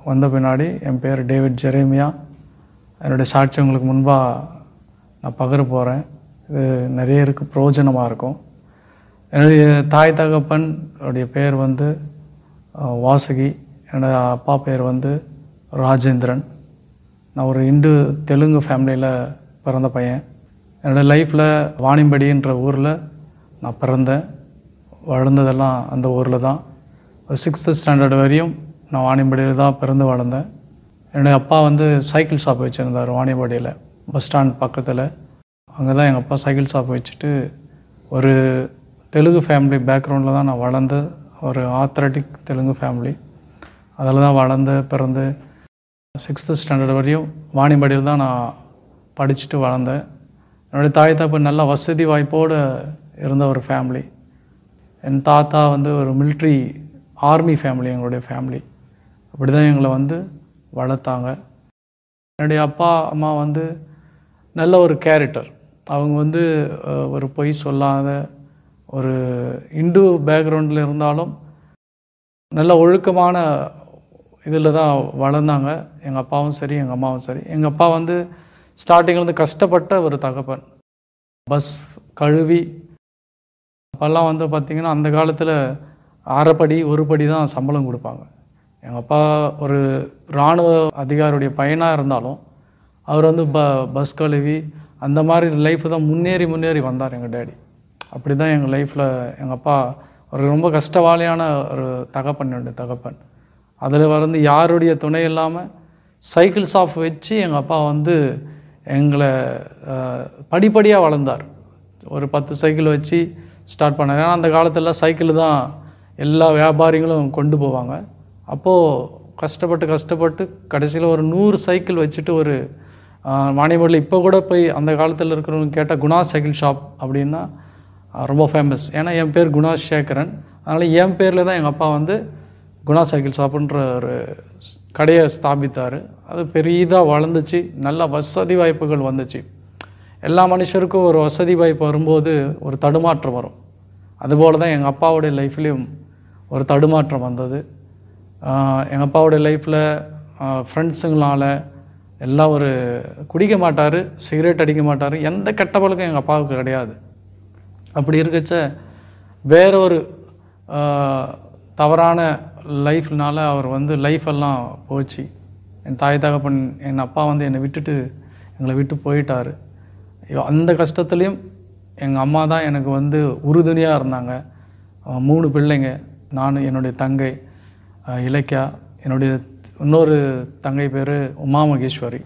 வந்த பின்னாடி என் பேர் டேவிட் ஜெரேமியா என்னுடைய சாட்சி உங்களுக்கு முன்பாக நான் பகிர போகிறேன் இது நிறைய இருக்குது பிரயோஜனமாக இருக்கும் என்னுடைய தாய் தகப்பன் உடைய பேர் வந்து அஹ், வாசுகி என்னோட அப்பா பேர் வந்து ராஜேந்திரன் நான் ஒரு இந்து தெலுங்கு ஃபேமிலியில் பிறந்த பையன் என்னோடய லைஃப்பில் வாணிம்படின்ற ஊரில் நான் பிறந்தேன் வளர்ந்ததெல்லாம் அந்த ஊரில் தான் ஒரு சிக்ஸ்த்து ஸ்டாண்டர்ட் வரையும் நான் வாணியம்பாடியில் தான் பிறந்து வளர்ந்தேன் என்னுடைய அப்பா வந்து சைக்கிள் ஷாப் வச்சுருந்தார் வாணியம்பாடியில் பஸ் ஸ்டாண்ட் பக்கத்தில் அங்கே தான் எங்கள் அப்பா சைக்கிள் ஷாப் வச்சுட்டு ஒரு தெலுங்கு ஃபேமிலி பேக்ரவுண்டில் தான் நான் வளர்ந்து ஒரு ஆத்ரட்டிக் தெலுங்கு ஃபேமிலி அதில் தான் வளர்ந்து பிறந்து சிக்ஸ்த்து ஸ்டாண்டர்ட் வரையும் வாணியம்பாடியில் தான் நான் படிச்சுட்டு வளர்ந்தேன் என்னுடைய தாய் தப்பு நல்ல வசதி வாய்ப்போடு இருந்த ஒரு ஃபேமிலி என் தாத்தா வந்து ஒரு மிலிட்ரி ஆர்மி ஃபேமிலி எங்களுடைய ஃபேமிலி அப்படி தான் எங்களை வந்து வளர்த்தாங்க என்னுடைய அப்பா அம்மா வந்து நல்ல ஒரு கேரக்டர் அவங்க வந்து அஹ், ஒரு பொய் சொல்லாத ஒரு இந்து பேக்ரவுண்டில் இருந்தாலும் நல்ல ஒழுக்கமான இதில் தான் வளர்ந்தாங்க எங்கள் அப்பாவும் சரி எங்கள் அம்மாவும் சரி எங்கள் அப்பா வந்து ஸ்டார்டிங்லேருந்து கஷ்டப்பட்ட ஒரு தகப்பன் பஸ் கழுவி அப்போல்லாம் வந்து பார்த்திங்கன்னா அந்த காலத்தில் அரைப்படி ஒரு படி தான் சம்பளம் கொடுப்பாங்க எங்கள் அப்பா ஒரு இராணுவ அதிகாரியுடைய பையனாக இருந்தாலும் அவர் வந்து ப பஸ் கழுவி அந்த மாதிரி லைஃப் தான் முன்னேறி முன்னேறி வந்தார் எங்கள் டேடி அப்படி தான் எங்கள் லைஃப்பில் எங்கள் அப்பா ஒரு ரொம்ப கஷ்டவாளியான ஒரு தகப்பன் என்னுடைய தகப்பன் அதில் வந்து யாருடைய துணை இல்லாமல் சைக்கிள் ஷாப் வச்சு எங்கள் அப்பா வந்து எங்களை படிப்படியாக வளர்ந்தார் ஒரு பத்து சைக்கிள் வச்சு ஸ்டார்ட் பண்ணார் ஏன்னா அந்த காலத்தில் சைக்கிள் தான் எல்லா வியாபாரிகளும் கொண்டு போவாங்க அப்போது கஷ்டப்பட்டு கஷ்டப்பட்டு கடைசியில் ஒரு நூறு சைக்கிள் வச்சுட்டு ஒரு வாணியம்பாடியில் இப்போ கூட போய் அந்த காலத்தில் இருக்கிறவங்க கேட்டால் குணா சைக்கிள் ஷாப் அப்படின்னா ஆஹ் ரொம்ப ஃபேமஸ் ஏன்னா என் பேர் குணா சேகரன் அதனால் என் பேரில் தான் எங்கள் அப்பா வந்து குணா சைக்கிள் ஷாப்புன்ற ஒரு கடையை ஸ்தாபித்தார் அது பெரியதாக வளர்ந்துச்சு நல்ல வசதி வாய்ப்புகள் வந்துச்சு எல்லா மனுஷருக்கும் ஒரு வசதி வாய்ப்பு வரும்போது ஒரு தடுமாற்றம் வரும் அதுபோல் தான் எங்கள் அப்பாவுடைய லைஃப்லேயும் ஒரு தடுமாற்றம் வந்தது எங்கள் அப்பாவுடைய லைஃப்பில் ஃப்ரெண்ட்ஸுங்களால எல்லாம் ஒரு குடிக்க மாட்டார் சிகரெட் அடிக்க மாட்டார் எந்த கெட்ட பழக்கம் எங்கள் அப்பாவுக்கு கிடையாது அப்படி இருக்கச்ச வேற ஒரு ஆஹ், தவறான லைஃப்னால அவர் வந்து லைஃப் எல்லாம் போச்சு என் தாய் தகப்பன் என் அப்பா வந்து என்னை விட்டுட்டு எங்களை விட்டு போயிட்டாரு ஐயோ, அந்த கஷ்டத்துலேயும் எங்கள் அம்மா தான் எனக்கு வந்து உறுதுணையாக இருந்தாங்க அஹ், மூணு பிள்ளைங்க நான் என்னுடைய தங்கை அஹ், இலக்கியா என்னுடைய இன்னொரு தங்கை பேர் உமா மகேஸ்வரி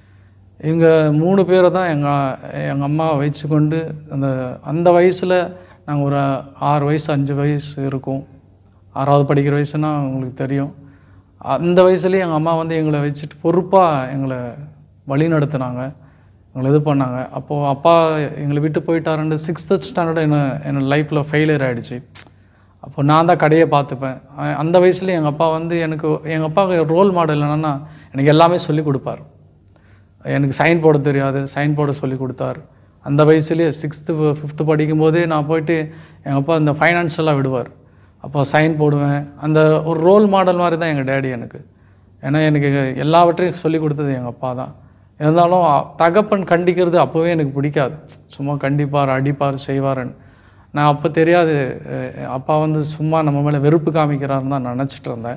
இவங்க மூணு பேரை தான் எங்கள் எங்கள் அம்மா வச்சுக்கொண்டு அந்த அந்த வயசில் நாங்கள் ஒரு ஆறு வயசு அஞ்சு வயசு இருக்கும் ஆறாவது படிக்கிற வயசுனா உங்களுக்கு தெரியும் அந்த வயசுலேயே எங்கள் அம்மா வந்து எங்களை வச்சுட்டு பொறுப்பாக எங்களை வழி நடத்துனாங்க எங்களை இது பண்ணாங்க அப்போது அப்பா எங்களை விட்டு போயிட்டாருன்னு சிக்ஸ்த்து ஸ்டாண்டர்ட் என்ன என்னோட லைஃப்பில் ஃபெயிலியர் ஆகிடுச்சு அப்போ நான் தான் கடையை பார்த்துப்பேன் அஹ் அந்த வயசுல எங்கள் அப்பா வந்து எனக்கு எங்கள் அப்பாவுக்கு ரோல் மாடல் என்னென்னா எனக்கு எல்லாமே சொல்லி கொடுப்பார் எனக்கு சைன் போட தெரியாது சைன் போட சொல்லி கொடுத்தார் அந்த வயசுலேயே சிக்ஸ்த்து ஃபிஃப்த்து படிக்கும்போதே நான் போயிட்டு எங்கள் அப்பா இந்த ஃபைனான்ஷியலாக விடுவார் அப்போ சைன் போடுவேன் அந்த ஒரு ரோல் மாடல் மாதிரி தான் எங்கள் டேடி எனக்கு ஏன்னா எனக்கு எல்லாவற்றையும் சொல்லி கொடுத்தது எங்கள் அப்பா தான் இருந்தாலும் அ- தகப்பன் கண்டிக்கிறது அப்போவே எனக்கு பிடிக்காது சும்மா கண்டிப்பார் அடிப்பார் செய்வாருன்னு நான் அப்போ தெரியாது அஹ் அப்பா வந்து சும்மா நம்ம மேலே வெறுப்பு காமிக்கிறாருன்னு தான் நினச்சிட்டு இருந்தேன்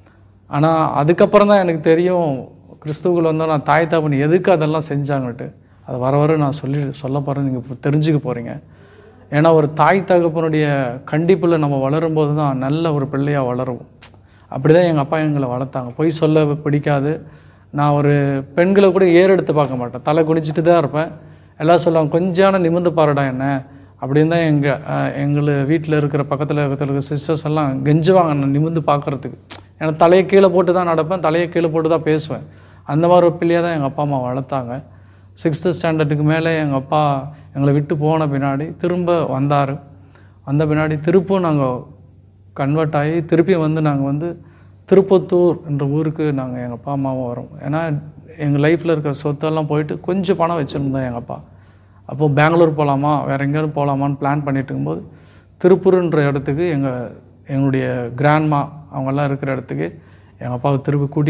ஆனால் அதுக்கப்புறம் தான் எனக்கு தெரியும் கிறிஸ்துவுக்குள்ள வந்தால் நான் தாய் தகப்பன் எதுக்கு அதெல்லாம் செஞ்சாங்கன்ட்டு அது வர வர நான் சொல்லி சொல்ல போகிறேன் நீங்கள் தெரிஞ்சுக்க போகிறீங்க ஏன்னா ஒரு தாய் தகப்பனுடைய கண்டிப்பில் நம்ம வளரும்போது தான் நல்ல ஒரு பிள்ளையாக வளரும் அப்படி தான் எங்கள் அப்பா எங்களை வளர்த்தாங்க பொய் சொல்ல பிடிக்காது நான் ஒரு பெண்களை கூட ஏறெடுத்து பார்க்க மாட்டேன் தலை குனிச்சிட்டு தான் இருப்பேன் எல்லாம் சொல்லுவாங்க கொஞ்சான நிமிர்ந்து பாருடா என்ன அப்படின்னு தான் எங்கள் எங்கள் வீட்டில் இருக்கிற பக்கத்தில் இருக்கிற சிஸ்டர்ஸ் எல்லாம் கெஞ்சுவாங்க நான் நிமிர்ந்து பார்க்கறதுக்கு ஏன்னா தலையை கீழே போட்டு தான் நடப்பேன் தலையை கீழே போட்டு தான் பேசுவேன் அந்த மாதிரி ஒரு பிள்ளையாக தான் எங்கள் அப்பா அம்மா வளர்த்தாங்க சிக்ஸ்த்து ஸ்டாண்டர்டுக்கு மேலே எங்கள் அப்பா எங்களை விட்டு போன பின்னாடி திரும்ப வந்தார் வந்த பின்னாடி திருப்பும் நாங்கள் கன்வெர்ட் ஆகி திருப்பி வந்து நாங்கள் வந்து திருப்பத்தூர் என்ற ஊருக்கு நாங்கள் எங்கள் அப்பா அம்மாவும் வரோம் ஏன்னா எங்கள் லைஃப்பில் இருக்கிற சொத்தெல்லாம் போயிட்டு கொஞ்சம் பணம் வச்சுருந்தேன் எங்கள் அப்பா அப்போது பெங்களூர் போகலாமா வேறு எங்கேயாவது போகலாமான்னு பிளான் பண்ணிட்டு இருக்கும்போது திருப்பூர்ன்ற இடத்துக்கு எங்கள் எங்களுடைய கிராண்ட்மா அவங்கெல்லாம் இருக்கிற இடத்துக்கு எங்கள் அப்பாவை திருப்பி கூட்டி